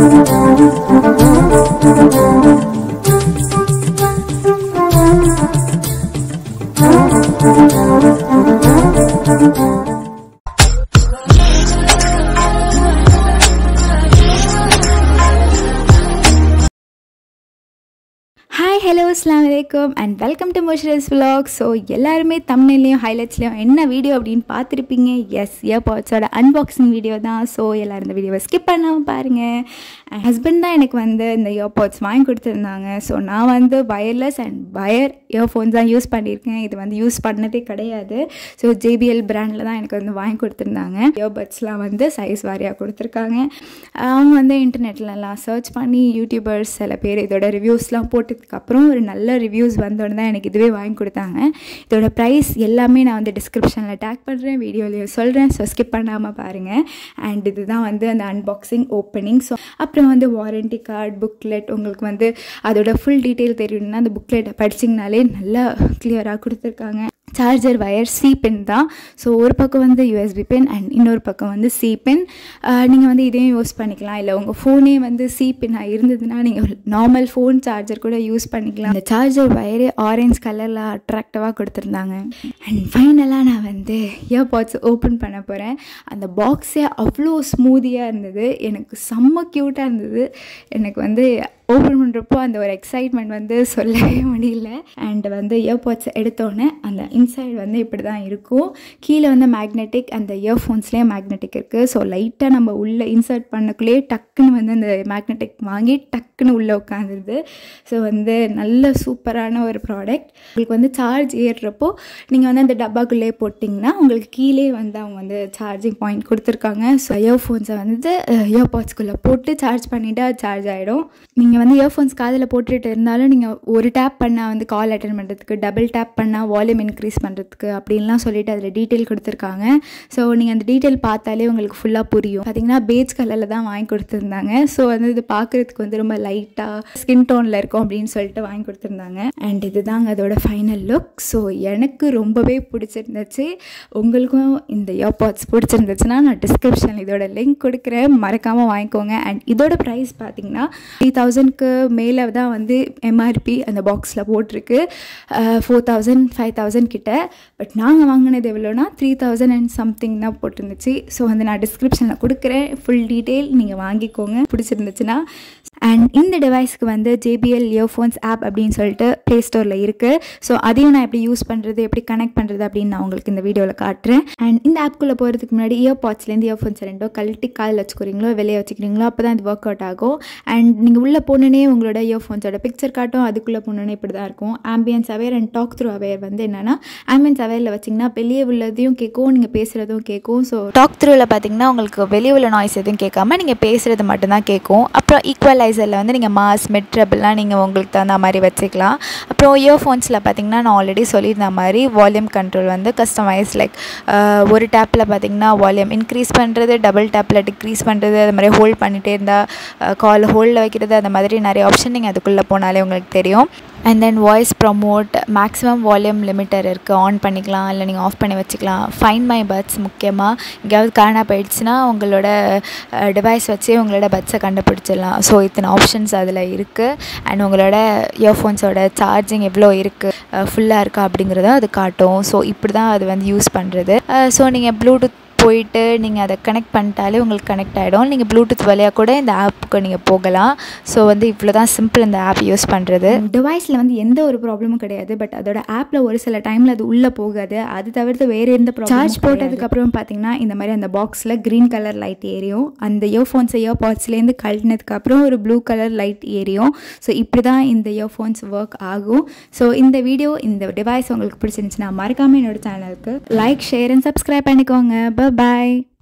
hi hello அஸ்லாம் வலைக்கம் and welcome to மோஷரஸ் vlog ஸோ எல்லாருமே தமிழ்லையும் ஹைலைட்ஸ்லையும் என்ன வீடியோ அப்படின்னு பார்த்துருப்பீங்க எஸ் இயர்பாட்ஸோட அன்பாக்சிங் வீடியோ தான் ஸோ எல்லோரும் இந்த வீடியோவை ஸ்கிப் பண்ணாமல் பாருங்கள் என் ஹஸ்பண்ட் தான் எனக்கு வந்து இந்த இயர்பாட்ஸ் வாங்கி கொடுத்துருந்தாங்க ஸோ நான் வந்து வயர்லெஸ் அண்ட் வயர் இயர்ஃபோன்ஸ் தான் யூஸ் பண்ணியிருக்கேன் இது வந்து யூஸ் பண்ணதே கிடையாது ஸோ ஜேபிஎல் பிராண்டில் தான் எனக்கு வந்து வாங்கி கொடுத்துருந்தாங்க இயர்பட்ஸ்லாம் வந்து சைஸ் வாரியாக கொடுத்துருக்காங்க அவங்க வந்து இன்டர்நெட்லலாம் சர்ச் பண்ணி யூடியூபர்ஸ் சில பேர் இதோட ரிவ்யூஸ்லாம் போட்டதுக்கப்புறம் ஒரு நல்ல ரிவ்யூஸ் வந்தோடனே தான் எனக்கு இதுவே வாங்கி கொடுத்தாங்க இதோட ப்ரைஸ் எல்லாமே நான் வந்து டிஸ்கிரிப்ஷனில் டேக் பண்ணுறேன் வீடியோலையும் சொல்கிறேன் ஸோ ஸ்கிப் பண்ணாமல் பாருங்கள் அண்ட் இதுதான் வந்து அந்த அன்பாக்சிங் ஓப்பனிங் ஸோ அப்புறம் வந்து வாரண்டி கார்டு புக்லெட் உங்களுக்கு வந்து அதோட ஃபுல் டீட்டெயில் தெரியணும்னா அந்த புக்லெட்டை படிச்சிங்கனாலே நல்லா கிளியராக கொடுத்துருக்காங்க சார்ஜர் வயர் சி பின் தான் ஸோ ஒரு பக்கம் வந்து யூஎஸ்பி பின் அண்ட் இன்னொரு பக்கம் வந்து சி பின் நீங்கள் வந்து இதையும் யூஸ் பண்ணிக்கலாம் இல்லை உங்கள் ஃபோனே வந்து சி பின்னாக இருந்ததுன்னா நீங்கள் நார்மல் ஃபோன் சார்ஜர் கூட யூஸ் பண்ணிக்கலாம் அந்த சார்ஜர் வயரே ஆரஞ்ச் கலரில் அட்ராக்டிவாக கொடுத்துருந்தாங்க அண்ட் ஃபைனலாக நான் வந்து இயர்பாட்ஸ் ஓப்பன் பண்ண போகிறேன் அந்த பாக்ஸே அவ்வளோ ஸ்மூதியாக இருந்தது எனக்கு செம்ம க்யூட்டாக இருந்தது எனக்கு வந்து ஓப்பன் பண்ணுறப்போ அந்த ஒரு எக்ஸைட்மெண்ட் வந்து சொல்லவே முடியல அண்ட் வந்து இயர்பாட்ஸ் எடுத்தோடனே அந்த இன்சைட் வந்து இப்படி தான் இருக்கும் கீழே வந்து மேக்னெட்டிக் அந்த இயர்ஃபோன்ஸ்லேயே மேக்னெட்டிக் இருக்குது ஸோ லைட்டாக நம்ம உள்ளே இன்சர்ட் பண்ணக்குள்ளேயே டக்குன்னு வந்து அந்த மேக்னெட்டிக் வாங்கி டக்குன்னு உள்ளே உட்காந்துருது ஸோ வந்து நல்ல சூப்பரான ஒரு ப்ராடக்ட் உங்களுக்கு வந்து சார்ஜ் ஏறுறப்போ நீங்கள் வந்து அந்த டப்பாக்குள்ளேயே போட்டிங்கன்னா உங்களுக்கு கீழே வந்து அவங்க வந்து சார்ஜிங் பாயிண்ட் கொடுத்துருக்காங்க ஸோ இயர்ஃபோன்ஸை வந்து இயர்பாட்ஸ்குள்ளே போட்டு சார்ஜ் பண்ணிவிட்டு அது சார்ஜ் ஆகிடும் நீங்கள் வந்து இயர்ஃபோன்ஸ் காதில் போட்டுட்டு இருந்தாலும் நீங்கள் ஒரு டேப் பண்ணால் வந்து கால் அட்டன் பண்ணுறதுக்கு டபுள் டேப் பண்ணால் வால்யூம் இன்க்ரீஸ் பண்ணுறதுக்கு அப்படின்லாம் சொல்லிட்டு அதில் டீட்டெயில் கொடுத்துருக்காங்க ஸோ நீங்கள் அந்த டீட்டெயில் பார்த்தாலே உங்களுக்கு ஃபுல்லாக புரியும் பார்த்தீங்கன்னா பேஜ் கலரில் தான் வாங்கி கொடுத்துருந்தாங்க ஸோ வந்து இது பார்க்குறதுக்கு வந்து ரொம்ப லைட்டாக ஸ்கின் டோனில் இருக்கும் அப்படின்னு சொல்லிட்டு வாங்கி கொடுத்துருந்தாங்க அண்ட் இதுதாங்க அதோட ஃபைனல் லுக் ஸோ எனக்கு ரொம்பவே பிடிச்சிருந்துச்சு உங்களுக்கும் இந்த இயர்பாட்ஸ் பிடிச்சிருந்துச்சுன்னா நான் டிஸ்கிரிப்ஷனில் இதோட லிங்க் கொடுக்குறேன் மறக்காமல் வாங்கிக்கோங்க அண்ட் இதோட ப்ரைஸ் பார்த்தீங்கன்னா த்ரீ தௌசண்ட்க்கு மேலே தான் வந்து எம்ஆர்பி அந்த பாக்ஸில் போட்டிருக்கு ஃபோர் தௌசண்ட் ஃபைவ் தௌசண்ட் கிட்ட பட் நாங்கள் வாங்கினது எவ்வளோனா த்ரீ தௌசண்ட் அண்ட் சம்திங் தான் போட்டிருந்துச்சு ஸோ வந்து நான் டிஸ்கிரிப்ஷனில் கொடுக்குறேன் ஃபுல் டீட்டெயில் நீங்கள் வாங்கிக்கோங்க பிடிச்சிருந்துச்சுன்னா அண்ட் இந்த டிவைஸ்க்கு வந்து ஜேபிஎல் இயர்ஃபோன்ஸ் ஆப் அப்படின்னு சொல்லிட்டு ப்ளே ஸ்டோரில் இருக்குது ஸோ அதையும் நான் எப்படி யூஸ் பண்ணுறது எப்படி கனெக்ட் பண்ணுறது அப்படின்னு நான் உங்களுக்கு இந்த வீடியோவில் காட்டுறேன் அண்ட் இந்த ஆப்குள்ளே போகிறதுக்கு முன்னாடி இயர்பாட்ஸ்லேருந்து இயர்ஃபோன்ஸ் ரெண்டோ கழட்டி காலில் வச்சுக்கிறீங்களோ வெளியே வச்சுக்கிறீங்களோ அப்போ தான் இது ஒர்க் அவுட் ஆகும் அண்ட் நீங்கள் உள்ளே போனோன்னே உங்களோட இயர்ஃபோன்ஸோட பிக்சர் காட்டும் அதுக்குள்ளே போனோன்னே இப்படி தான் இருக்கும் ambience aware and talk through aware வந்து என்னென்னா ஆம்பியன்ஸ் அவேரில் வச்சிங்கன்னா வெளியே உள்ளதையும் கேட்கும் நீங்கள் பேசுகிறதும் கேட்கும் ஸோ டாக் த்ரூவில் பார்த்தீங்கன்னா உங்களுக்கு வெளியே உள்ள நாய்ஸ் எதுவும் கேட்காம நீங்கள் பேசுகிறது மட்டும்தான் கேட்கும் அப்புறம் ஈக்குவலைசரில் வந்து நீங்கள் மாஸ் மிட் ட்ரபிள்லாம் நீங்கள் உங்களுக்கு தகுந்த மாதிரி வச்சுக்கலாம் அப்புறம் இயர்ஃபோன்ஸில் பார்த்தீங்கன்னா நான் ஆல்ரெடி சொல்லியிருந்த மாதிரி வால்யூம் கண்ட்ரோல் வந்து கஸ்டமைஸ் லைக் ஒரு டேப்பில் பார்த்தீங்கன்னா வால்யூம் இன்க்ரீஸ் பண்ணுறது டபுள் டேப்பில் டிக்ரீஸ் பண்ணுறது அது மாதிரி ஹோல்ட் பண்ணிகிட்டே இருந்தால் கால் ஹோல்டில் வைக்கிறது அந்த மாதிரி நிறைய ஆப்ஷன் நீங்கள் அதுக்குள்ளே போனாலே உங்களுக்கு தெரியும் and then voice prompt maximum volume limiter இருக்குது ஆன் பண்ணிக்கலாம் இல்லை நீங்கள் ஆஃப் பண்ணி வச்சுக்கலாம் ஃபைன் மை பட்ஸ் முக்கியமாக எங்கேயாவது காணா போயிடுச்சுன்னா உங்களோட டிவைஸ் வச்சு உங்களோட பட்ஸை கண்டுபிடிச்சிடலாம் ஸோ இத்தனை ஆப்ஷன்ஸ் அதில் இருக்குது அண்ட் உங்களோட இயர்ஃபோன்ஸோட சார்ஜிங் எவ்வளோ இருக்குது ஃபுல்லாக இருக்கா அப்படிங்கிறத அது காட்டும் ஸோ இப்படி தான் அது வந்து யூஸ் பண்ணுறது ஸோ நீங்கள் ப்ளூடூத் போயிட்டு நீங்கள் அதை கனெக்ட் பண்ணிட்டாலே உங்களுக்கு கனெக்ட் ஆகிடும் நீங்கள் ப்ளூடூத் வழியாக கூட இந்த ஆப்புக்கு நீங்கள் போகலாம் ஸோ வந்து இவ்வளோ தான் சிம்பிள் இந்த ஆப் யூஸ் பண்ணுறது டிவைஸில் வந்து எந்த ஒரு ப்ராப்ளமும் கிடையாது பட் அதோட ஆப்பில் ஒரு சில டைமில் அது உள்ளே போகாது அது தவிர்த்து வேறு எந்த ப்ராப்ளம் சார்ஜ் போட்டதுக்கப்புறம் பார்த்தீங்கன்னா இந்த மாதிரி அந்த பாக்ஸில் க்ரீன் கலர் லைட் ஏரியும் அந்த இயர்ஃபோன்ஸ் இயர்பாட்ஸ்லேருந்து கழட்டினதுக்கப்புறம் ஒரு ப்ளூ கலர் லைட் ஏரியும் ஸோ இப்படி தான் இந்த இயர்ஃபோன்ஸ் ஒர்க் ஆகும் ஸோ இந்த வீடியோ இந்த டிவைஸ் உங்களுக்கு பிடிச்சிருந்துச்சுன்னா மறக்காமல் என்னோட சேனலுக்கு லைக் ஷேர் அண்ட் சப்ஸ்கிரைப் பண்ணிக்கோங்க பாய்